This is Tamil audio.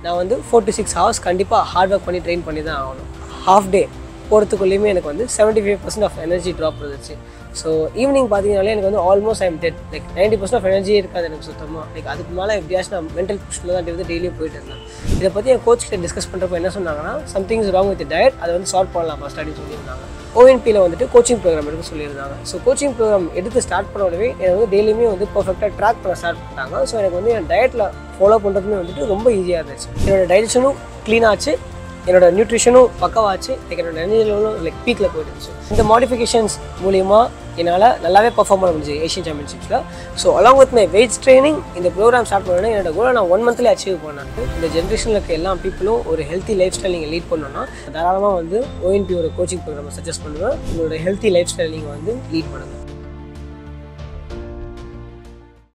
நான் வந்து ஃபோர் டு சிக்ஸ் ஹவர்ஸ் கண்டிப்பாக ஹார்ட் ஒர்க் பண்ணி ட்ரெயின் பண்ணி தான் ஆகணும் ஹாஃப் டே போகிறதுக்குள்ளேயுமே எனக்கு வந்து seventy five percent of energy drop இருந்துச்சு ஸோ ஈவினிங் பார்த்தீங்கனாலே எனக்கு வந்து almost I'm dead like ninety percent of எனர்ஜியே இருக்காது எனக்கு சுத்தமாக லைக் அதுக்கு மேலே எப்படியாச்சும் நான் மென்டல் புஷ்டில் தான் வந்து டெய்லியும் போயிட்டு இருந்தேன் இதை பற்றி என் கோச் கிட்ட டிஸ்கஸ் பண்ணுறப்ப என்ன சொன்னாங்கன்னா something is wrong with diet அதை வந்து சால்வ் பண்ணலாம் ஃபஸ்ட் அப்படின்னு சொல்லியிருந்தாங்க ஓஎன்பியில் வந்துட்டு கோச்சிங் ப்ரோக்ராம் எடுக்க சொல்லியிருந்தாங்க ஸோ கோச்சிங் ப்ரோக்ராம் எடுத்து ஸ்டார்ட் பண்ண உடனே எனக்கு வந்து டெய்லியுமே வந்து பர்ஃபெக்டாக ட்ராக் பண்ண ஸ்டார்ட் பண்ணிட்டாங்க ஸோ எனக்கு வந்து என் டயட்டில் ஃபாலோ பண்ணுறதுமே வந்துட்டு ரொம்ப ஈஸியாக இருந்துச்சு என்னோட டைஜஷனும் க்ளீன் ஆச்சு என்னோட நியூட்ரிஷனும் பக்கவாச்சு லைக் என்னோட எனர்ஜி லெவலும் லைக் பீக்கில் போயிடுச்சு இந்த மாடிஃபிகேஷன்ஸ் மூலிமா என்னால் நல்லாவே பர்ஃபார்ம் பண்ண முடிஞ்சு ஏஷியன் சாம்பியன்ஷிப்ஸில் so along with my weight training இந்த ப்ரோக்ராம் ஸ்டார்ட் பண்ணோன்னா என்னோட கோலை நான் ஒன் மந்த்லேயே அச்சீவ் பண்ணேன் இந்த ஜென்ரேஷனில் இருக்க எல்லா பீப்புளும் ஒரு ஹெல்த்தி லைஃப் ஸ்டைல் நீங்கள் லீட் பண்ணணும்னா தாராளமாக வந்து ஓஎன்பியோட கோச்சிங் ப்ரோக்ராமை சஜஸ்ட் பண்ணுவேன் உங்களோட ஹெல்த்தி லைஃப் ஸ்டைல் நீங்கள் வந்து லீட் பண்ணுங்கள்